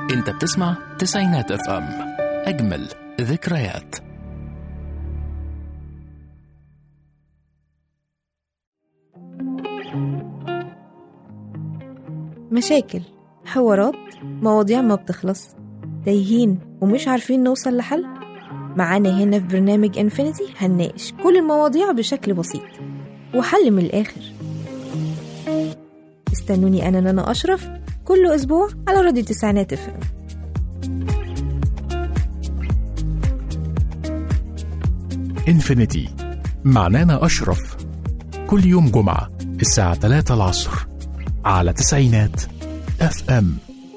انت بتسمع تسعينات اف ام اجمل ذكريات مشاكل حوارات مواضيع ما بتخلص تايهين ومش عارفين نوصل لحل معانا هنا في برنامج انفينيتي هنناقش كل المواضيع بشكل بسيط وحل من الآخر استنوني أنا نانا أشرف كل أسبوع على راديو تسعينات اف ام انفينيتي معنانا أشرف كل يوم جمعة الساعة 3 العصر على تسعينات اف ام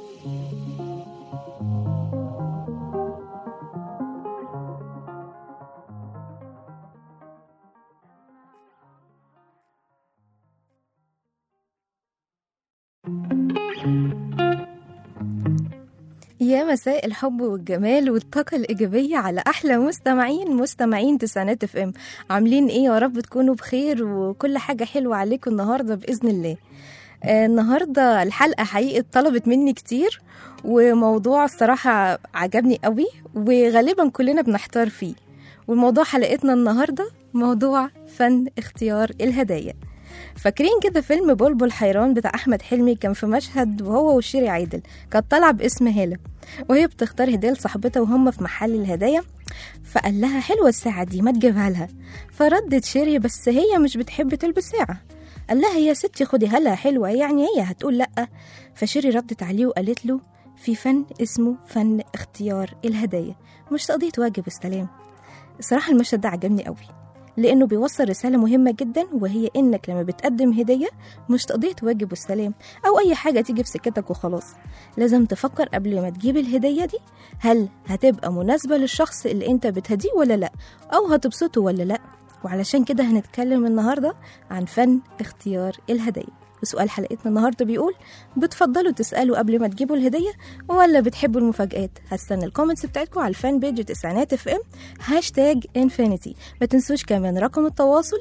يا مساء الحب والجمال والطاقة الإيجابية على أحلى مستمعين مستمعين تسعينات اف ام عاملين إيه يا رب تكونوا بخير وكل حاجة حلوة عليكم النهاردة بإذن الله آه، النهاردة الحلقة حقيقة طلبت مني كتير وموضوع الصراحة عجبني قوي وغالبا كلنا بنحتار فيه وموضوع حلقتنا النهاردة موضوع فن اختيار الهدايا فاكرين كده فيلم بلبل حيران بتاع احمد حلمي كان في مشهد وهو وشيري عادل كانت طالعه باسم هاله وهي بتختار هديه لصاحبتها وهم في محل الهدايا فقال لها حلوه الساعه دي ما تجيبها لها فردت شيري بس هي مش بتحب تلبس ساعه قال لها يا ستي خدي هلا حلوه يعني هي هتقول لا فشيري ردت عليه وقالت له في فن اسمه فن اختيار الهدايا مش تقضيه واجب السلام الصراحه المشهد ده عجبني قوي لأنه بيوصل رسالة مهمة جدا وهي إنك لما بتقدم هدية مش تقضية واجب والسلام أو أي حاجة تيجي في سكتك وخلاص لازم تفكر قبل ما تجيب الهدية دي هل هتبقى مناسبة للشخص اللي أنت بتهديه ولا لأ أو هتبسطه ولا لأ وعلشان كده هنتكلم النهاردة عن فن اختيار الهدية وسؤال حلقتنا النهاردة بيقول بتفضلوا تسألوا قبل ما تجيبوا الهدية ولا بتحبوا المفاجآت هستنى الكومنتس بتاعتكم على الفان بيج تسعينات اف ام هاشتاج انفينيتي ما تنسوش كمان رقم التواصل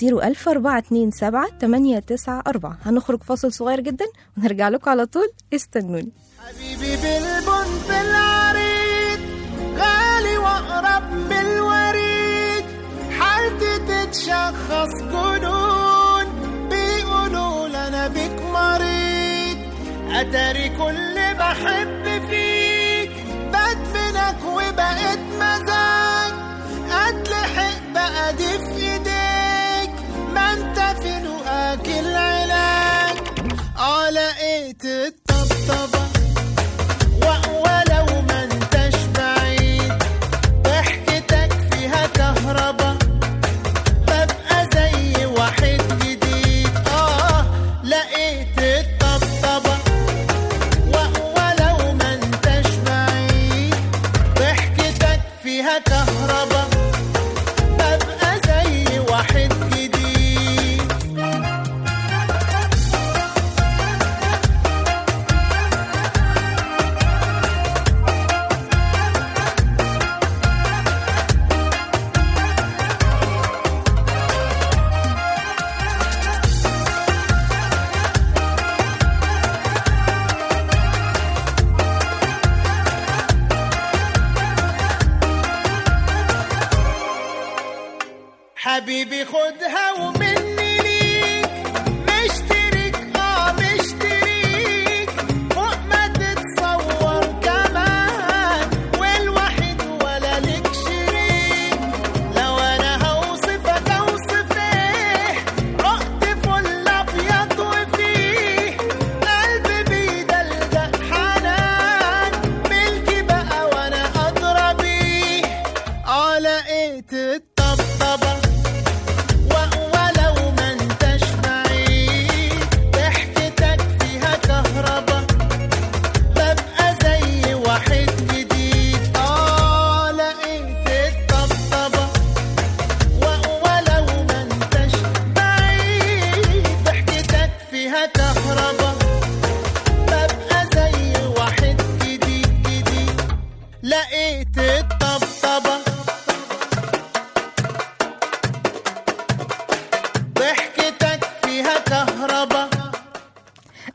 01427 هنخرج فاصل صغير جدا ونرجع لكم على طول استنوني حبيبي بالبنت العريض غالي واقرب من الوريد حالتي تتشخص جنون بيقولوا لنا بيك مريض اتاري كل بحب فيك بدمنك وبقيت مزاج اتلحق بقى دي في ايديك ما انت في لقاك العلاج اه لقيت الطبطبه و- ولو ما انتش بعيد ضحكتك فيها كهربا ببقى زي واحد جديد اه لقيت الطبطبة و- ولو ما انتش بعيد ضحكتك فيها كهربا ببقى زي واحد جديد حبيبي خدها ومني ليك مشترك اه مشتريك فوق ما تتصور كمان والوحيد ولا لك شريك لو انا هوصفك اوصف ايه رحت فل ابيض وفيه قلبي بيدلدق حنان ملكي بقى وانا ادرى بيه اه لقيت الطبطبه و- ولو ما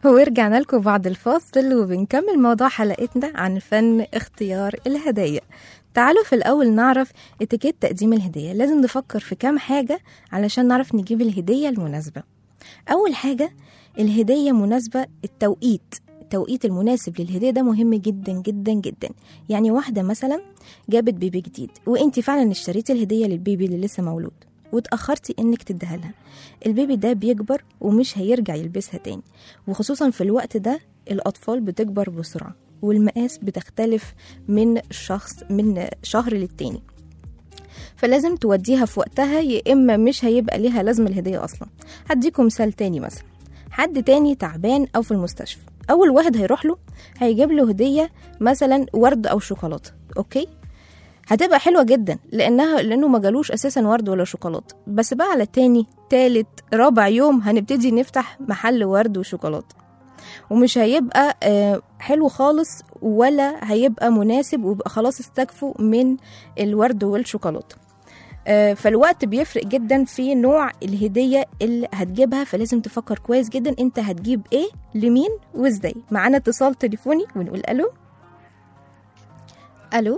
ورجعنا لكم بعد الفاصل وبنكمل موضوع حلقتنا عن فن اختيار الهدايا تعالوا في الأول نعرف اتيكيت تقديم الهدية لازم نفكر في كام حاجة علشان نعرف نجيب الهدية المناسبة أول حاجة الهدية مناسبة التوقيت التوقيت المناسب للهدية ده مهم جدا جدا جدا يعني واحدة مثلا جابت بيبي جديد وانت فعلا اشتريتي الهدية للبيبي اللي لسه مولود واتأخرتي انك تديها لها البيبي ده بيكبر ومش هيرجع يلبسها تاني وخصوصا في الوقت ده الأطفال بتكبر بسرعة والمقاس بتختلف من شخص من شهر للتاني فلازم توديها في وقتها يا إما مش هيبقى ليها لازمة الهدية أصلا هديكم مثال تاني مثلا حد تاني تعبان أو في المستشفى أول واحد هيروح له هيجيب له هدية مثلا ورد أو شوكولاتة أوكي هتبقى حلوة جدا لأنها لأنه ما جالوش أساسا ورد ولا شوكولاتة بس بقى على تاني تالت رابع يوم هنبتدي نفتح محل ورد وشوكولاتة ومش هيبقى آه، حلو خالص ولا هيبقى مناسب ويبقى خلاص استكفوا من الورد والشوكولاتة آه، فالوقت بيفرق جدا في نوع الهدية اللي هتجيبها فلازم تفكر كويس جدا انت هتجيب ايه لمين وازاي معانا اتصال تليفوني ونقول الو الو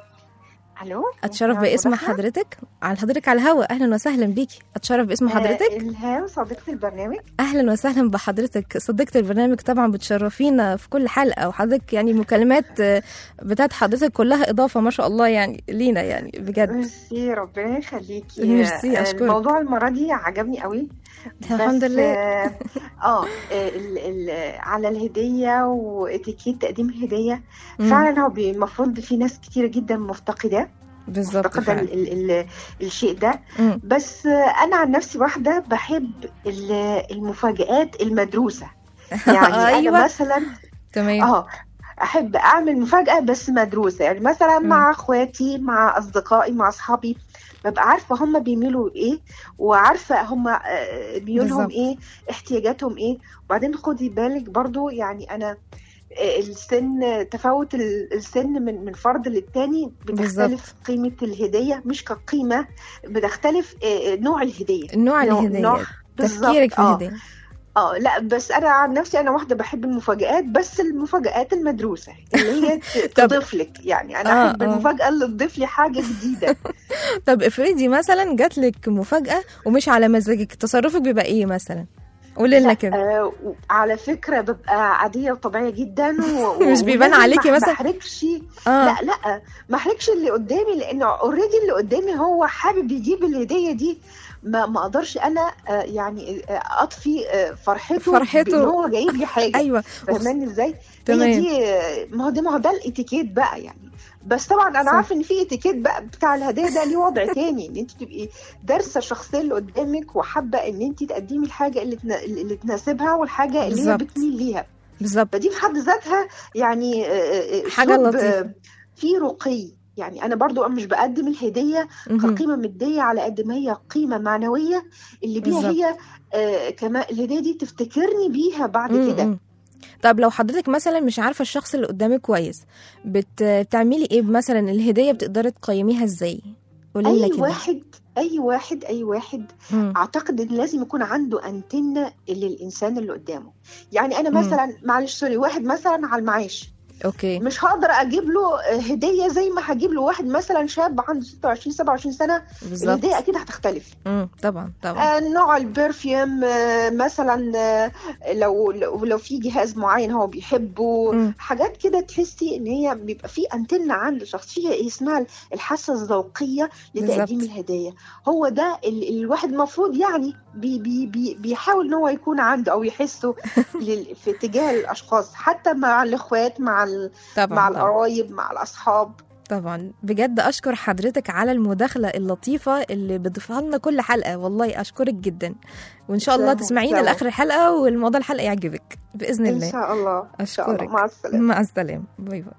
الو اتشرف أنا باسم مدحة. حضرتك على حضرتك على الهوا اهلا وسهلا بيكي اتشرف باسم آه، حضرتك الهام صديقه البرنامج اهلا وسهلا بحضرتك صديقة البرنامج طبعا بتشرفينا في كل حلقه وحضرتك يعني مكالمات آه، بتاعت حضرتك كلها اضافه ما شاء الله يعني لينا يعني بجد ميرسي ربنا يخليكي ميرسي، آه، أشكرك. الموضوع المره دي عجبني قوي الحمد بس، لله اه آه، ال ال على الهديه واتيكيت تقديم الهديه مم، فعلا هو بي- المفروض في ناس كتيره جدا مفتقده بالظبط مفتقده فعلا ال ال ال الشيء ده مم، بس آه، انا عن نفسي واحده بحب ال- المفاجآت المدروسه يعني أيوة. انا مثلا تمام اه احب اعمل مفاجاه بس مدروسه يعني مثلا مم. مع اخواتي مع اصدقائي مع اصحابي ببقى عارفه هم بيميلوا ايه وعارفه هم آه، ميولهم بالظبط. ايه احتياجاتهم ايه وبعدين خدي بالك برضو يعني انا آه، السن تفاوت ال- السن من من فرد للتاني بتختلف قيمه الهديه مش كقيمه بتختلف آه، نوع الهديه نوع نوع- الهدية نوع- تفكيرك في آه. الهدية اه لا بس انا عن نفسي انا واحده بحب المفاجآت بس المفاجآت المدروسه اللي هي ت- طب- تضيف لك يعني انا آه، احب آه. المفاجاه اللي تضيف لي حاجه جديده طب افرضي مثلا جات لك مفاجأة ومش على مزاجك تصرفك بيبقى ايه مثلا قولي لنا لا، كده آه و- على فكره ببقى عاديه وطبيعيه جدا و... مش بيبان ولازم عليكي ما- مثلا؟ ما احرجش اه لا لا ما احرجش اللي قدامي لانه اوريدي اللي قدامي هو حابب يجيب الهديه دي ما ما اقدرش انا آه يعني آه اطفي آه فرحته فرحته. بان هو جايب لي حاجه ايوه فاهماني ازاي؟ تمام. هي دي ما هو ده ما هو ده الاتيكيت بقى يعني بس طبعا انا صح. عارفه ان في اتيكيت بقى بتاع الهدايا ده ليه وضع تاني ان انت تبقي دارسه الشخصيه اللي قدامك وحابه ان انت تقدمي الحاجه اللي تنا- اللي تناسبها والحاجه اللي هي بالظبط. بتميل ليها بالظبط فدي في حد ذاتها يعني آه، آه، حاجة أسلوب، لطيفة. آه، فيه رقي يعني انا برضو مش بقدم الهديه مهم. كقيمه ماديه على قد ما هي قيمه معنويه اللي بيها بالظبط. هي آه كمان الهديه دي تفتكرني بيها بعد مم، كده مم. طب لو حضرتك مثلا مش عارفه الشخص اللي قدامك كويس بت... بتعملي ايه مثلا الهديه بتقدري تقيميها ازاي قولي لنا اي كده واحد اي واحد اي واحد مم. اعتقد ان لازم يكون عنده انتنه للانسان اللي قدامه يعني انا مم. مثلا معلش سوري واحد مثلا على المعاش اوكي مش هقدر اجيب له هديه زي ما هجيب له واحد مثلا شاب عنده 26 27 سنه بالظبط الهديه اكيد هتختلف مم. طبعا طبعا آه، نوع البرفيوم آه، مثلا آه، لو لو لو في جهاز معين هو بيحبه مم. حاجات كده تحسي ان هي بيبقى في انتنه عند الشخص فيها إيه اسمها الحاسه الذوقيه لتقديم بالظبط. الهدايا هو ده ال- الواحد المفروض يعني بي بي بي بيحاول ان هو يكون عنده او يحسه لل- في اتجاه الاشخاص حتى مع الاخوات مع ال- طبعا مع طبعا. القرايب مع الاصحاب طبعا بجد اشكر حضرتك على المداخله اللطيفه اللي بتضيفها لنا كل حلقه والله اشكرك جدا وان شاء الله سلام، تسمعينا سلام. لاخر الحلقه والموضوع الحلقه يعجبك باذن ان الله شاء الله ان شاء الله أشكرك. مع السلامه مع السلامة باي باي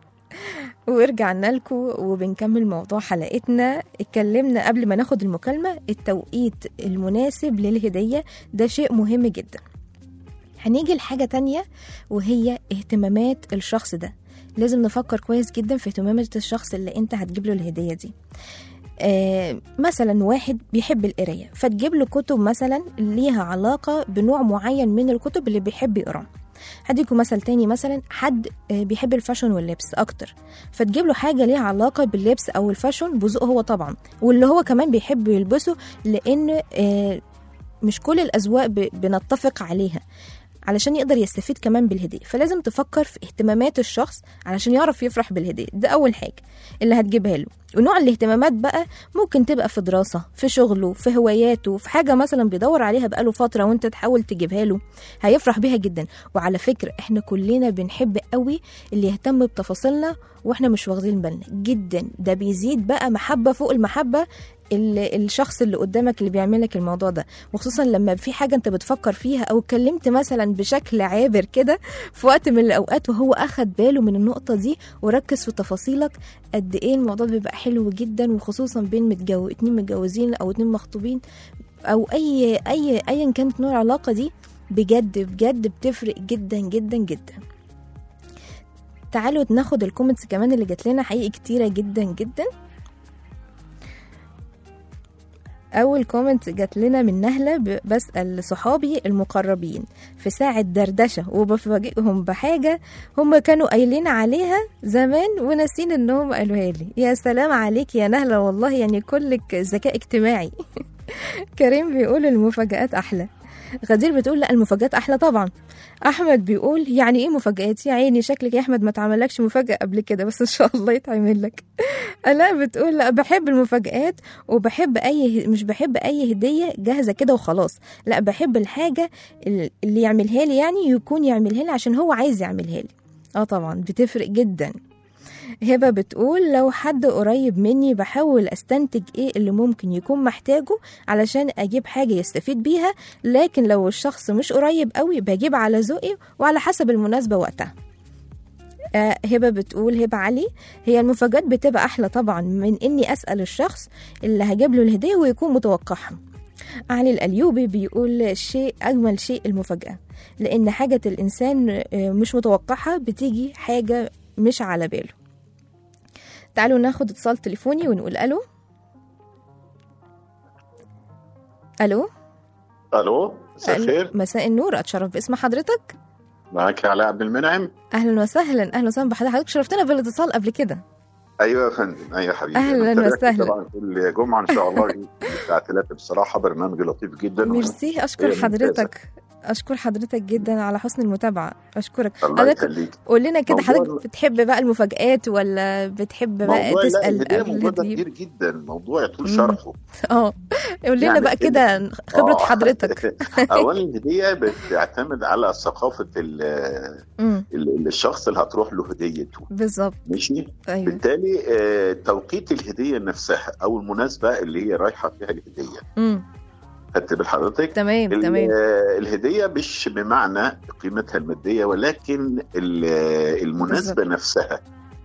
ورجعنا لكم وبنكمل موضوع حلقتنا اتكلمنا قبل ما ناخد المكالمة التوقيت المناسب للهدية ده شيء مهم جدا هنيجي لحاجة تانية وهي اهتمامات الشخص ده لازم نفكر كويس جدا في اهتمامات الشخص اللي انت هتجيب له الهدية دي آه مثلا واحد بيحب القراية فتجيب له كتب مثلا ليها علاقة بنوع معين من الكتب اللي بيحب يقراه هديكم مثل تاني مثلا حد آه، بيحب الفاشن واللبس اكتر فتجيب له حاجه ليها علاقه باللبس او الفاشن بذوقه هو طبعا واللي هو كمان بيحب يلبسه لان آه، مش كل الاذواق ب- بنتفق عليها علشان يقدر يستفيد كمان بالهدية فلازم تفكر في اهتمامات الشخص علشان يعرف يفرح بالهدية ده أول حاجة اللي هتجيبها له ونوع الاهتمامات بقى ممكن تبقى في دراسة في شغله في هواياته في حاجة مثلا بيدور عليها بقاله فترة وانت تحاول تجيبها له هيفرح بيها جدا وعلى فكرة احنا كلنا بنحب قوي اللي يهتم بتفاصيلنا واحنا مش واخدين بالنا جدا ده بيزيد بقى محبة فوق المحبة ال- الشخص اللي قدامك اللي بيعمل لك الموضوع ده وخصوصا لما في حاجه انت بتفكر فيها او اتكلمت مثلا بشكل عابر كده في وقت من الاوقات وهو اخد باله من النقطه دي وركز في تفاصيلك قد ايه الموضوع بيبقى حلو جدا وخصوصا بين متجو... اتنين متجوزين او اتنين مخطوبين او اي اي ايا كانت نوع العلاقه دي بجد بجد بتفرق جدا جدا جدا تعالوا ناخد الكومنتس كمان اللي جات لنا حقيقي كتيره جدا جدا أول كومنت جات لنا من نهلة ب- بسأل صحابي المقربين في ساعة دردشة وبفاجئهم بحاجة هم كانوا قايلين عليها زمان وناسين إنهم قالوها لي يا سلام عليك يا نهلة والله يعني كلك ذكاء اجتماعي كريم بيقول المفاجآت أحلى غدير بتقول لا المفاجآت أحلى طبعا أحمد بيقول يعني إيه مفاجآت يا عيني شكلك يا أحمد ما اتعملكش مفاجأة قبل كده بس إن شاء الله يتعمل لك ألاء بتقول لا بحب المفاجآت وبحب اي مش بحب اي هديه جاهزه كده وخلاص لا بحب الحاجه ال- اللي يعملها لي يعني يكون يعملها لي عشان هو عايز يعملها لي اه طبعا بتفرق جدا هبه بتقول لو حد قريب مني بحاول استنتج ايه اللي ممكن يكون محتاجه علشان اجيب حاجه يستفيد بيها لكن لو الشخص مش قريب قوي بجيب على ذوقي وعلى حسب المناسبه وقتها آه، هبه بتقول هبه علي هي المفاجآت بتبقى احلى طبعا من اني اسال الشخص اللي هجيب له الهديه ويكون متوقعها علي الأليوبي بيقول شيء أجمل شيء المفاجأة لأن حاجة الإنسان آه، مش متوقعها بتيجي حاجة مش على باله تعالوا ناخد اتصال تليفوني ونقول ألو ألو الو مساء الخير مساء النور أتشرف باسم حضرتك معاك علاء عبد المنعم أهلا وسهلا أهلا وسهلا بحضرتك حضرتك شرفتنا بالاتصال قبل كده ايوه يا فندم ايوه يا حبيبي أهلاً أنا متابعك وسهلاً. طبعا كل جمعه ان شاء الله الساعه 3 بصراحه برنامج لطيف جدا ميرسي أشكر هي حضرتك أشكر حضرتك جدا على حسن المتابعة أشكرك الله حضرتك يخليك قول لنا كده موضوع حضرتك ال- بتحب بقى المفاجآت ولا بتحب بقى موضوع لا تسأل الهديه قبل موضوع ده تجيب؟ كبير جدا موضوع يطول مم. شرحه اه قول لنا يعني بقى ال- كده خبرة آه. حضرتك اولا الهديه بتعتمد على ثقافه ال- امم ال- الشخص اللي هتروح له هديته بالظبط ماشي ايوه بالتالي آه، توقيت الهديه نفسها او المناسبه اللي هي رايحه فيها الهديه امم خدت بال حضرتك تمام ال- تمام الهدية مش بمعنى قيمتها المادية ولكن ال- المناسبة نفسها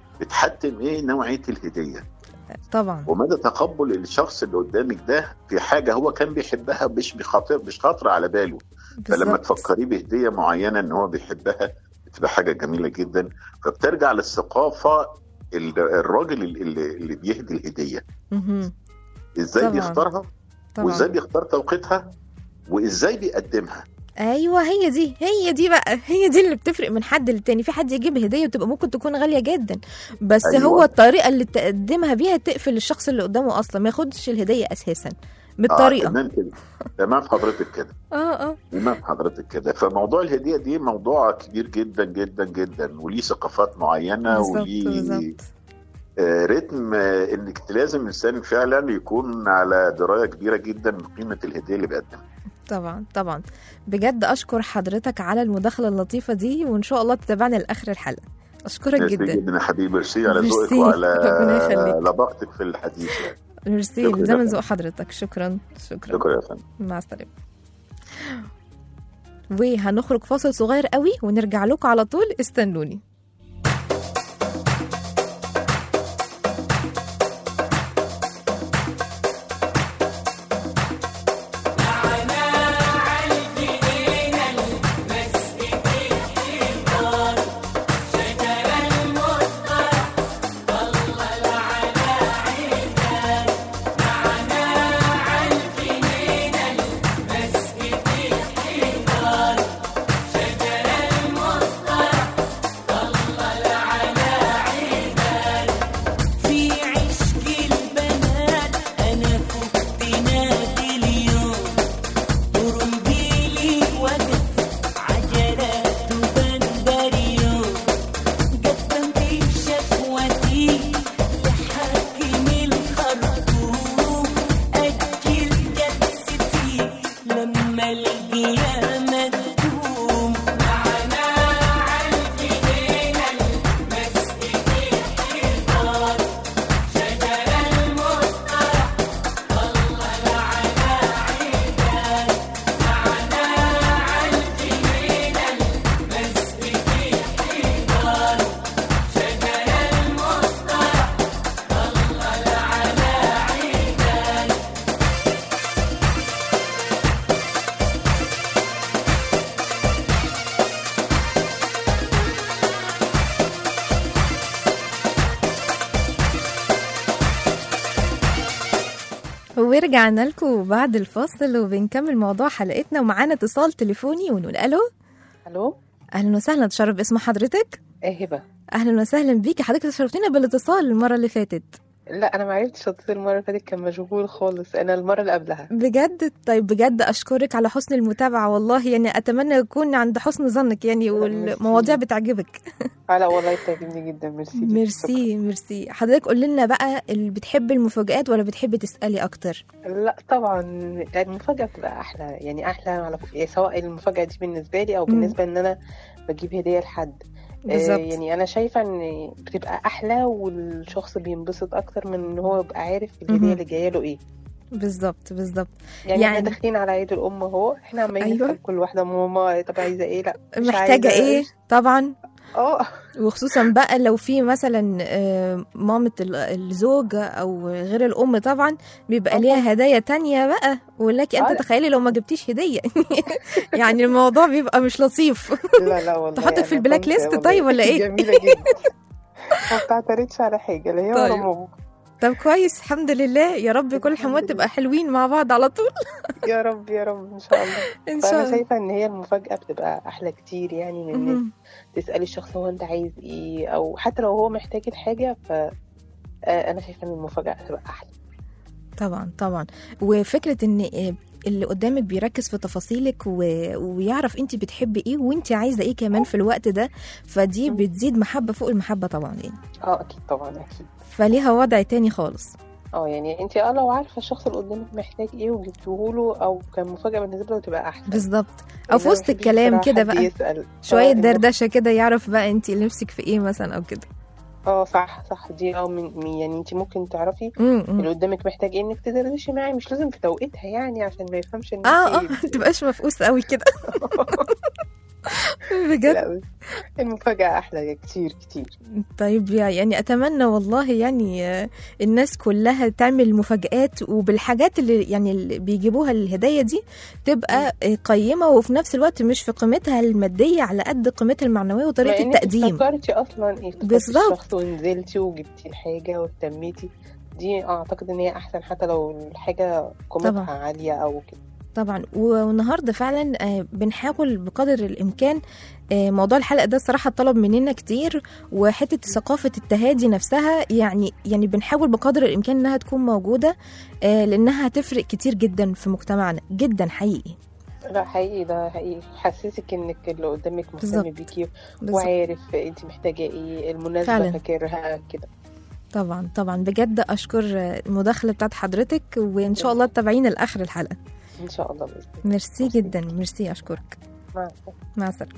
بتحتم ايه نوعية الهدية طبعا ومدى تقبل الشخص اللي قدامك ده في حاجة هو كان بيحبها مش بخاطر مش خاطرة على باله فلما بالظبط تفكريه بهدية معينة ان هو بيحبها بتبقى حاجة جميلة جدا فبترجع للثقافة ال- الراجل اللي, اللي بيهدي الهدية مهم. ازاي طبعاً. بيختارها وازاي طبعا بيختار توقيتها وازاي بيقدمها ايوه هي دي هي دي بقى هي دي اللي بتفرق من حد للتاني في حد يجيب هديه وتبقى ممكن تكون غاليه جدا بس أيوة. هو الطريقه اللي تقدمها بيها تقفل الشخص اللي قدامه اصلا ما ياخدش الهديه اساسا بالطريقه آه تمام كده تمام حضرتك كده اه اه تمام حضرتك كده فموضوع الهديه دي موضوع كبير جدا جدا جدا وليه ثقافات معينه بالظبط وليه بالظبط آه رتم آه انك لازم الانسان فعلا يكون على درايه كبيره جدا بقيمه الهديه اللي بيقدمها طبعا طبعا بجد اشكر حضرتك على المداخله اللطيفه دي وان شاء الله تتابعنا لاخر الحلقه اشكرك ميرسي جدا جدا يا حبيبي ميرسي على ميرسي. ذوقك وعلى ربنا يخليك. لباقتك في الحديث يعني ميرسي شكراً ده من لك. ذوق حضرتك شكرا شكرا شكرا يا فندم مع السلامه وهنخرج فاصل صغير قوي ونرجع لكم على طول استنوني شجر المصطفى ورجعنا لكم بعد الفاصل وبنكمل موضوع حلقتنا ومعانا اتصال تليفوني ونقول الو الو اهلا وسهلا تشرف باسم حضرتك ايه هبه اهلا وسهلا بيكي حضرتك شرفتينا بالاتصال المره اللي فاتت لا انا ما عرفتش اتصل المره اللي فاتت كان مشغول خالص انا المره اللي قبلها بجد طيب بجد اشكرك على حسن المتابعه والله يعني اتمنى يكون عند حسن ظنك يعني والمواضيع بتعجبك آه لا والله بتعجبني جدا ميرسي ليكي. ميرسي ميرسي حضرتك قولي لنا بقى اللي بتحبي المفاجآت ولا بتحبي تسالي اكتر لا طبعا المفاجاه بتبقى احلى يعني احلى على يعني سواء المفاجاه دي بالنسبه لي او بالنسبه ان انا بجيب هديه لحد آه، بالظبط يعني انا شايفه ان بتبقى احلى والشخص بينبسط اكتر من ان هو يبقى عارف الهديه مهم. اللي جايه له ايه بالظبط بالظبط يعني, يعني- احنا داخلين على عيد الام اهو احنا عمالين أيوة. نسال كل واحده ماما طب عايزه ايه لا مش محتاجه عايزة. ايه طبعا اه وخصوصا بقى لو في مثلا آه، مامة ال- الزوج او غير الام طبعا بيبقى طبعاً. ليها هدايا تانية بقى ولكن انت آه. تخيلي لو ما جبتيش هدية يعني الموضوع بيبقى مش لطيف لا لا والله تحطك في أنا البلاك كنت ليست والله طيب ولا إيه؟ جميلة جدا ما بتعترضش على حاجة لا هي ولا طيب. ماما طب كويس الحمد لله يا رب كل الحمد الحموات لله. تبقى حلوين مع بعض على طول يا رب يا رب إن شاء الله ان شاء فأنا الله شايفة إن هي المفاجأة بتبقى أحلى كتير يعني من إن مهم. تسألي الشخص هو أنت عايز إيه أو حتى لو هو محتاج الحاجة ف آه، أنا شايفة إن المفاجأة هتبقى أحلى طبعا طبعا وفكرة ان آه، اللي قدامك بيركز في تفاصيلك و... ويعرف انت بتحبي ايه وانت عايزه ايه كمان في الوقت ده فدي مم. بتزيد محبه فوق المحبه طبعا يعني أه أكيد طبعا أكيد فليها وضع تاني خالص اه يعني انت اه لو عارفه الشخص اللي قدامك محتاج ايه وجبتيه له او كان مفاجاه بالنسبه له تبقى احسن بالظبط او في إنما وسط ما بحبش الكلام بصراحة كده حد بقى يسأل شويه آه، إنه- دردشه كده يعرف بقى انت نفسك في ايه مثلا او كده اه صح صح دي اه من من- يعني انت ممكن تعرفي امم اللي قدامك محتاج ايه انك تدردشي معاه مش لازم في توقيتها يعني عشان ما يفهمش ان اه اه انت ما تبقاش مفقوس قوي كده بجد لا المفاجأة أحلى كتير كتير طيب يا- يعني اتمنى والله يعني آه، الناس كلها تعمل مفاجآت وبالحاجات اللي يعني اللي بيجيبوها الهدايا دي تبقى آه، قيمه وفي نفس الوقت مش في قيمتها الماديه على قد قيمتها المعنويه مع وطريقه إنك التقديم افتكرتي أصلا افتكرتي بالظبط. الشخص ونزلتي وجبتي الحاجة واهتميتي دي أعتقد إن هي أحسن حتى لو الحاجة قيمتها طبعا. عالية أو كده طبعا والنهارده فعلا آه، بنحاول بقدر الامكان آه، موضوع الحلقه ده الصراحه طلب مننا كتير وحته ثقافه التهادي نفسها يعني يعني بنحاول بقدر الامكان انها تكون موجوده آه، لانها هتفرق كتير جدا في مجتمعنا جدا حقيقي لا حقيقي ده حقيقي حسسك إنك اللي قدامك مهتم بالظبط. بيكي بالظبط. وعارف أنت محتاجة إيه المناسبة فعلا. فاكرها كده طبعا طبعا بجد اشكر آه، المداخله بتاعت حضرتك وان شاء الله تتابعينا لاخر الحلقه إن شاء الله بإذن الله ميرسي ميرسي. جدا ميرسي اشكرك مع السلامة مع السلامة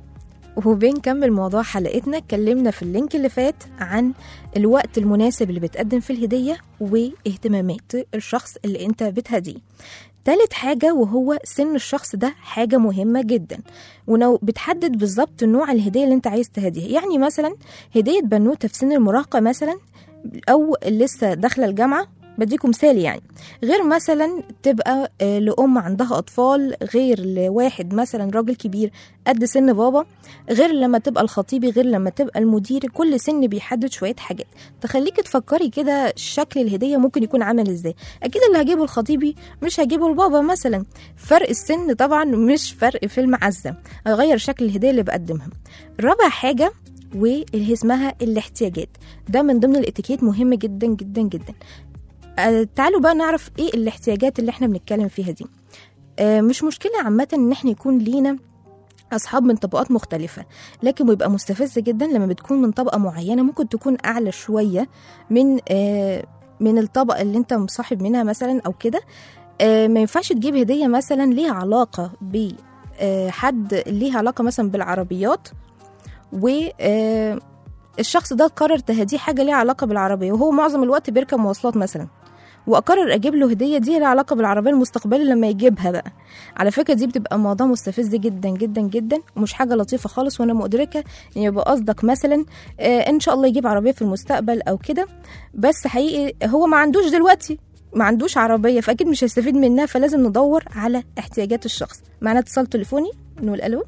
وبنكمل موضوع حلقتنا اتكلمنا في اللينك اللي فات عن الوقت المناسب اللي بتقدم فيه الهدية واهتمامات الشخص اللي انت بتهديه تالت حاجة وهو سن الشخص ده حاجة مهمة جدا ولو بتحدد بالظبط نوع الهدية اللي انت عايز تهديها يعني مثلا هدية بنوتة في سن المراهقة مثلا أو لسه داخلة الجامعة بديكم مثال يعني غير مثلا تبقى آه، لأم عندها أطفال غير لواحد مثلا راجل كبير قد سن بابا غير لما تبقى الخطيبي غير لما تبقى المدير كل سن بيحدد شوية حاجات تخليكي تفكري كده شكل الهدية ممكن يكون عامل ازاي أكيد اللي هجيبه الخطيبي مش هجيبه لبابا مثلا فرق السن طبعا مش فرق في المعزة هغير شكل الهدية اللي بقدمها رابع حاجة واللي اسمها الاحتياجات ده من ضمن الاتيكيت مهم جدا جدا جدا آه، تعالوا بقى نعرف ايه الاحتياجات اللي احنا بنتكلم فيها دي آه، مش مشكلة عامة ان احنا يكون لينا أصحاب من طبقات مختلفة لكن بيبقى مستفز جدا لما بتكون من طبقة معينة ممكن تكون أعلى شوية من آه، من الطبقة اللي أنت مصاحب منها مثلا أو كده آه، ما ينفعش تجيب هدية مثلا ليها علاقة ب آه، حد ليها علاقة مثلا بالعربيات و آه، الشخص ده قرر تهديه حاجة ليها علاقة بالعربية وهو معظم الوقت بيركب مواصلات مثلا واقرر اجيب له هديه دي لها علاقه بالعربيه المستقبليه لما يجيبها بقى على فكره دي بتبقى موضوع مستفز جدا جدا جدا ومش حاجه لطيفه خالص وانا مدركه ان يبقى قصدك مثلا آه ان شاء الله يجيب عربيه في المستقبل او كده بس حقيقي هو ما عندوش دلوقتي ما عندوش عربيه فاكيد مش هيستفيد منها فلازم ندور على احتياجات الشخص معنا اتصال تليفوني نقول الو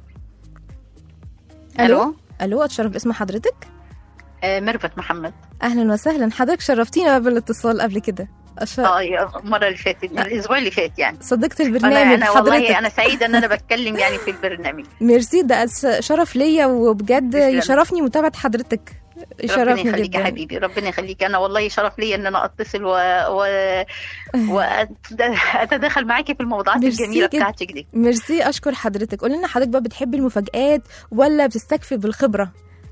الو الو اتشرف باسم حضرتك آه ميرفت محمد اهلا وسهلا حضرتك شرفتينا بالاتصال قبل كده أش- اه يا- المره اللي فاتت الاسبوع اللي فات يعني صديقة انا البرنامج انا والله حضرتك انا سعيده ان انا بتكلم يعني في البرنامج ميرسي ده أس- شرف ليا وبجد تسلم. يشرفني متابعة حضرتك ربنا يشرفني يخليك يا جدا حبيبي ربنا يخليك انا والله شرف لي ان انا اتصل و... و... واتدخل معاكي في الموضوعات ميرسي الجميله جدا. بتاعتك دي ميرسي اشكر حضرتك قولي لنا حضرتك بقى بتحبي المفاجآت ولا بتستكفي بالخبرة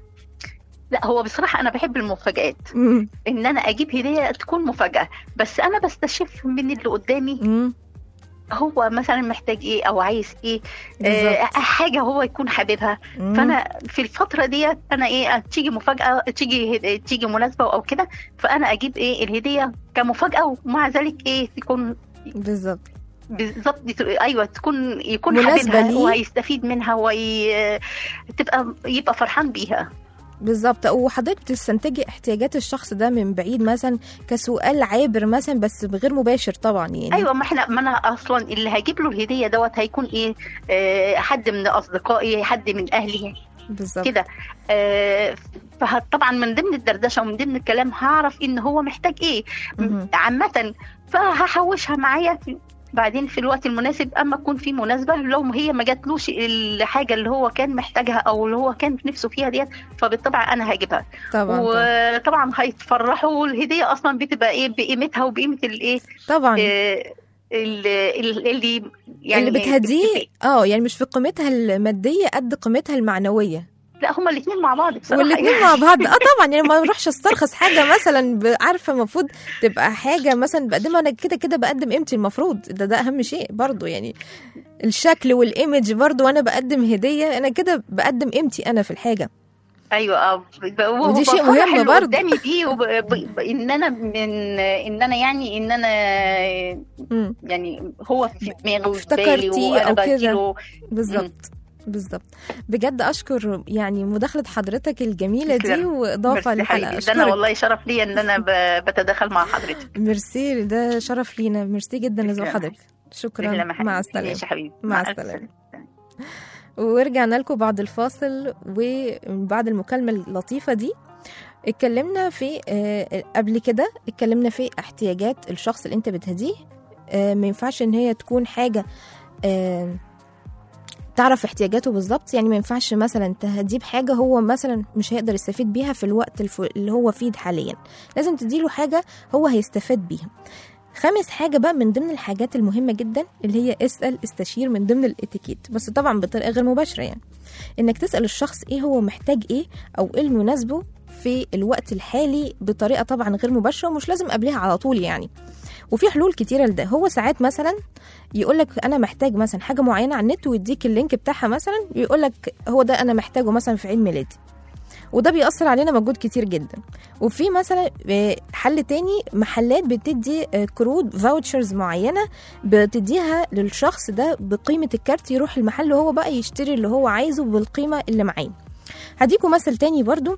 لا هو بصراحه انا بحب المفاجآت مم. ان انا اجيب هديه تكون مفاجاه بس انا بستشف من اللي قدامي مم. هو مثلا محتاج ايه او عايز ايه آه بالظبط. حاجه هو يكون حاببها مم. فانا في الفتره ديت انا ايه تيجي مفاجاه تيجي هد- تيجي مناسبه او كده فانا اجيب ايه الهديه كمفاجاه ومع ذلك ايه تكون بالظبط بالظبط دي تبقى- ايوه تكون يكون مناسبة حاببها ليه. وهيستفيد منها وي... تبقى يبقى فرحان بيها بالظبط وحضرتك بتستنتجي احتياجات الشخص ده من بعيد مثلا كسؤال عابر مثلا بس بغير مباشر طبعا يعني ايوه ما احنا ما انا اصلا اللي هجيب له الهديه دوت هيكون ايه آه حد من اصدقائي حد من اهلي بالظبط كده آه فطبعا من ضمن الدردشه ومن ضمن الكلام هعرف ان هو محتاج ايه مهم. عامه فهحوشها معايا في- بعدين في الوقت المناسب اما تكون في مناسبه لو هي ما جاتلوش الحاجه اللي هو كان محتاجها او اللي هو كان نفسه فيها ديت فبالطبع انا هجيبها طبعا طبعا, وطبعا هيتفرحوا والهديه اصلا بتبقى ايه بقيمتها وبقيمه الايه طبعا. آه، ال- ال- اللي يعني اللي بتهديه اه يعني مش في قيمتها الماديه قد قيمتها المعنويه لا هما الاثنين مع بعض بصراحه والاثنين يعني. مع بعض اه طبعا يعني ما اروحش استرخص حاجه مثلا ب- عارفه المفروض تبقى حاجه مثلا بقدمها انا كده كده بقدم قيمتي المفروض ده ده اهم شيء برضو يعني الشكل والايمج برضو وانا بقدم هديه انا كده بقدم قيمتي انا في الحاجه ايوه اه ب- ب- ودي شيء وبفرح مهم اللي برضه. قدامي بيه وب... ب... ب... ان انا من ان انا يعني ان انا مم. يعني هو في دماغي وفي افتكرتيه بالي وانا أو كده. بديله بالظبط بالظبط بجد اشكر يعني مداخله حضرتك الجميله دي تسلم. واضافه ميرسي للحلقه حبيبي. ده انا اشكرك والله شرف لي ان انا ب... بتداخل مع حضرتك ميرسي ده شرف لينا ميرسي جدا لزو تسلم. حضرتك شكرا تسلم يا حبيبي. مع السلامه ماشي يا حبيبي مع ألف السلامة. ورجعنا لكم بعد الفاصل وبعد المكالمة اللطيفة دي اتكلمنا في آه، قبل كده اتكلمنا في احتياجات الشخص اللي انت بتهديه آه، ما ينفعش ان هي تكون حاجة آه، تعرف احتياجاته بالظبط يعني ما ينفعش مثلا تهديه بحاجة هو مثلا مش هيقدر يستفيد بيها في الوقت الف- اللي هو فيه حاليا لازم تديله حاجة هو هيستفاد بيها خامس حاجة بقى من ضمن الحاجات المهمة جدا اللي هي اسأل استشير من ضمن الاتيكيت بس طبعا بطريقة غير مباشرة يعني انك تسأل الشخص ايه هو محتاج ايه او ايه المناسبه في الوقت الحالي بطريقة طبعا غير مباشرة ومش لازم قبلها على طول يعني وفي حلول كتيرة لده هو ساعات مثلا يقول لك انا محتاج مثلا حاجة معينة على النت ويديك اللينك بتاعها مثلا ويقول لك هو ده انا محتاجه مثلا في عيد ميلادي وده بيأثر علينا مجهود كتير جدا وفي مثلا آه، حل تاني محلات بتدي آه، كروت فاوتشرز معينة بتديها للشخص ده بقيمة الكارت يروح المحل وهو بقى يشتري اللي هو عايزه بالقيمة اللي معاه هديكم مثل تاني برضو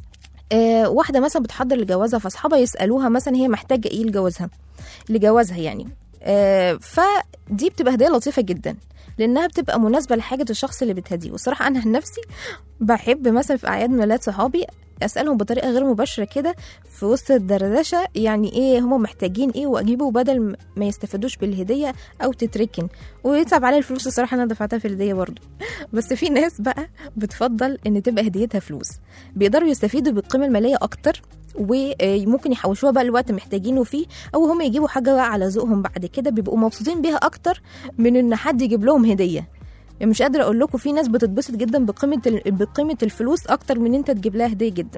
آه واحدة مثلا بتحضر لجوازها فاصحابها يسألوها مثلا هي محتاجة ايه لجوازها لجوازها يعني آه فدي بتبقى هدية لطيفة جدا لانها بتبقى مناسبة لحاجة الشخص اللي بتهديه والصراحة انا عن نفسي بحب مثلا في اعياد ميلاد صحابي اسالهم بطريقه غير مباشره كده في وسط الدردشه يعني ايه هم محتاجين ايه واجيبه بدل ما يستفادوش بالهديه او تتركن ويتعب عليا الفلوس الصراحه انا دفعتها في الهديه برضه بس في ناس بقى بتفضل ان تبقى هديتها فلوس بيقدروا يستفيدوا بالقيمه الماليه اكتر وممكن يحوشوها بقى الوقت محتاجينه فيه او هم يجيبوا حاجه بقى على ذوقهم بعد كده بيبقوا مبسوطين بيها اكتر من ان حد يجيب لهم هديه يعني مش قادره اقول لكم في ناس بتتبسط جدا بقيمه ال- بقيمه الفلوس اكتر من انت تجيب لها هديه جدا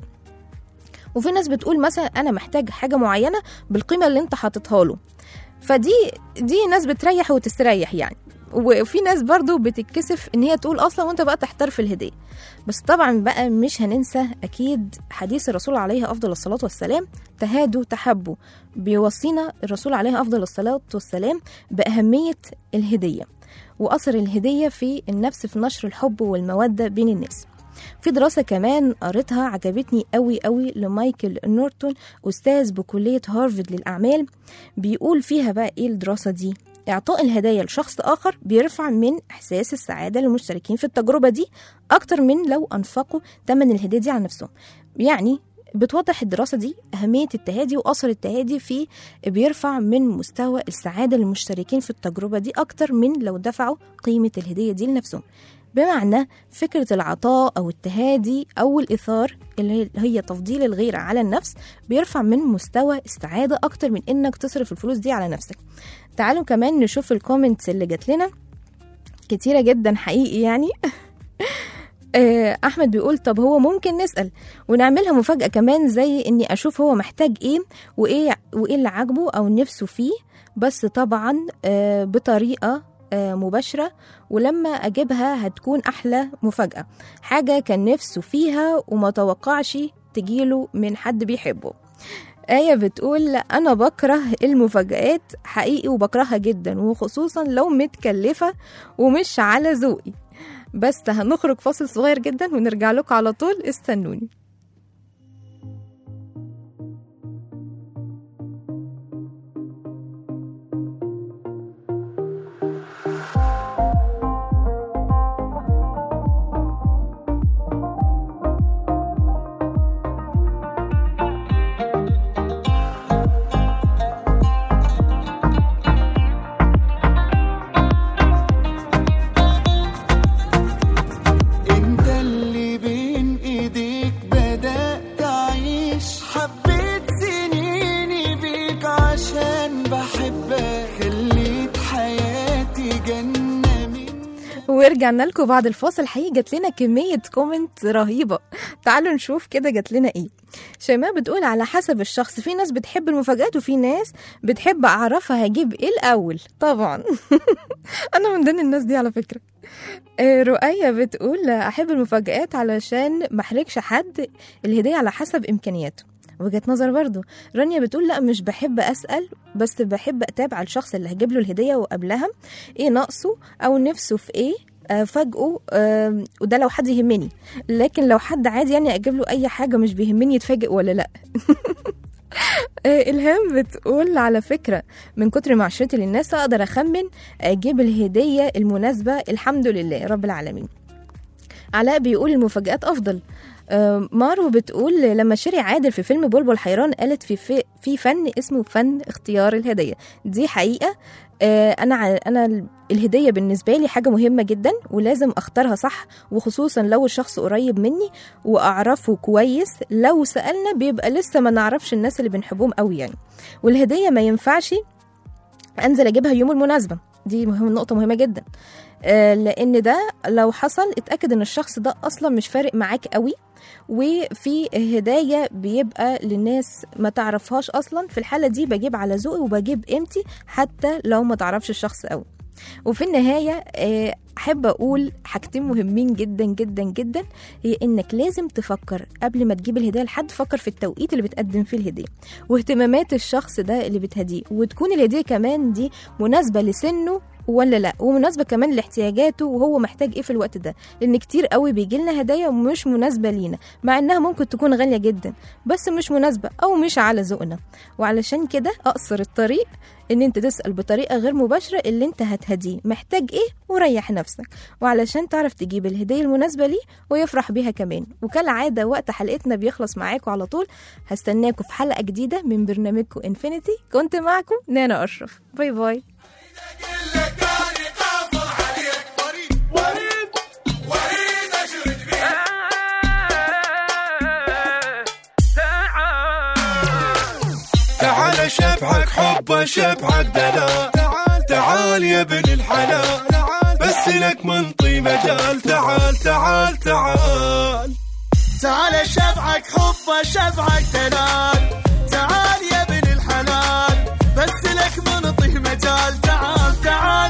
وفي ناس بتقول مثلا انا محتاج حاجه معينه بالقيمه اللي انت حاططها له فدي دي ناس بتريح وتستريح يعني وفي ناس برضو بتتكسف ان هي تقول اصلا وانت بقى تحتار في الهديه بس طبعا بقى مش هننسى اكيد حديث الرسول عليه افضل الصلاه والسلام تهادوا تحبوا بيوصينا الرسول عليه افضل الصلاه والسلام باهميه الهديه واثر الهديه في النفس في نشر الحب والموده بين الناس في دراسة كمان قريتها عجبتني قوي قوي لمايكل نورتون أستاذ بكلية هارفارد للأعمال بيقول فيها بقى إيه الدراسة دي إعطاء الهدايا لشخص آخر بيرفع من إحساس السعادة للمشتركين في التجربة دي أكتر من لو أنفقوا تمن الهدية دي على نفسهم يعني بتوضح الدراسة دي أهمية التهادي وأثر التهادي في بيرفع من مستوى السعادة للمشتركين في التجربة دي أكتر من لو دفعوا قيمة الهدية دي لنفسهم بمعنى فكرة العطاء أو التهادي أو الإثار اللي هي تفضيل الغير على النفس بيرفع من مستوى السعادة أكتر من إنك تصرف الفلوس دي على نفسك تعالوا كمان نشوف الكومنتس اللي جات لنا كتيرة جدا حقيقي يعني آه، احمد بيقول طب هو ممكن نسال ونعملها مفاجاه كمان زي اني اشوف هو محتاج ايه وايه وايه اللي عاجبه او نفسه فيه بس طبعا آه، بطريقه آه، مباشره ولما اجيبها هتكون احلى مفاجاه حاجه كان نفسه فيها وما توقعش تجيله من حد بيحبه آية بتقول أنا بكره المفاجآت حقيقي وبكرهها جدا وخصوصا لو متكلفة ومش على ذوقي بس هنخرج فاصل صغير جدا ونرجع لكم على طول استنوني انت اللي بين ايديك بدأت اعيش حبيت سنيني بيك عشان بحبك خليت حياتي جنة من ورجعنا لكم بعد الفاصل حقيقي جات لنا كمية كومنت رهيبة تعالوا نشوف كده جات لنا ايه شيماء بتقول على حسب الشخص في ناس بتحب المفاجآت وفي ناس بتحب اعرفها هجيب ايه الاول طبعا انا من ضمن الناس دي على فكرة آه، رؤية بتقول احب المفاجآت علشان محرجش حد الهدية على حسب امكانياته وجهة نظر برضو رانيا بتقول لا مش بحب اسال بس بحب اتابع الشخص اللي هجيب له الهديه وقبلها ايه ناقصه او نفسه في ايه آه، فاجئه آه، وده لو حد يهمني لكن لو حد عادي يعني اجيب له اي حاجه مش بيهمني يتفاجئ ولا لا آه، الهام بتقول على فكره من كتر معاشرتي للناس اقدر اخمن اجيب الهديه المناسبه الحمد لله رب العالمين علاء بيقول المفاجآت افضل آه، مارو بتقول لما شيري عادل في فيلم بلبل حيران قالت في في, في فن اسمه فن اختيار الهديه دي حقيقه آه، انا ع- انا ال- الهديه بالنسبه لي حاجه مهمه جدا ولازم اختارها صح وخصوصا لو الشخص قريب مني واعرفه كويس لو سالنا بيبقى لسه ما نعرفش الناس اللي بنحبهم قوي يعني والهديه ما ينفعش انزل اجيبها يوم المناسبه دي مهم نقطه مهمه جدا آه، لان ده لو حصل اتاكد ان الشخص ده اصلا مش فارق معاك قوي وفي هدايا بيبقى للناس ما تعرفهاش اصلا في الحاله دي بجيب على ذوقي وبجيب قيمتي حتى لو ما تعرفش الشخص قوي وفي النهايه آه، احب اقول حاجتين مهمين جدا جدا جدا هي انك لازم تفكر قبل ما تجيب الهديه لحد فكر في التوقيت اللي بتقدم فيه الهديه واهتمامات الشخص ده اللي بتهديه وتكون الهديه كمان دي مناسبه لسنه ولا لا ومناسبه كمان لاحتياجاته وهو محتاج ايه في الوقت ده لان كتير قوي بيجي لنا هدايا مش مناسبه لينا مع انها ممكن تكون غاليه جدا بس مش مناسبه او مش على ذوقنا وعلشان كده اقصر الطريق ان انت تسال بطريقه غير مباشره اللي انت هتهديه محتاج ايه وريح نفسك وعلشان تعرف تجيب الهديه المناسبه ليه ويفرح بيها كمان وكالعاده وقت حلقتنا بيخلص معاكم على طول هستناكم في حلقه جديده من برنامجكم انفينيتي كنت معكم نانا اشرف باي باي تعال شبعك حب شبعك دلال تعال تعال يا ابن الحلال بس لك منطي مجال تعال تعال تعال تعال شبعك حب شبعك دلال تعال يا ابن الحلال بس لك منطي مجال تعال تعال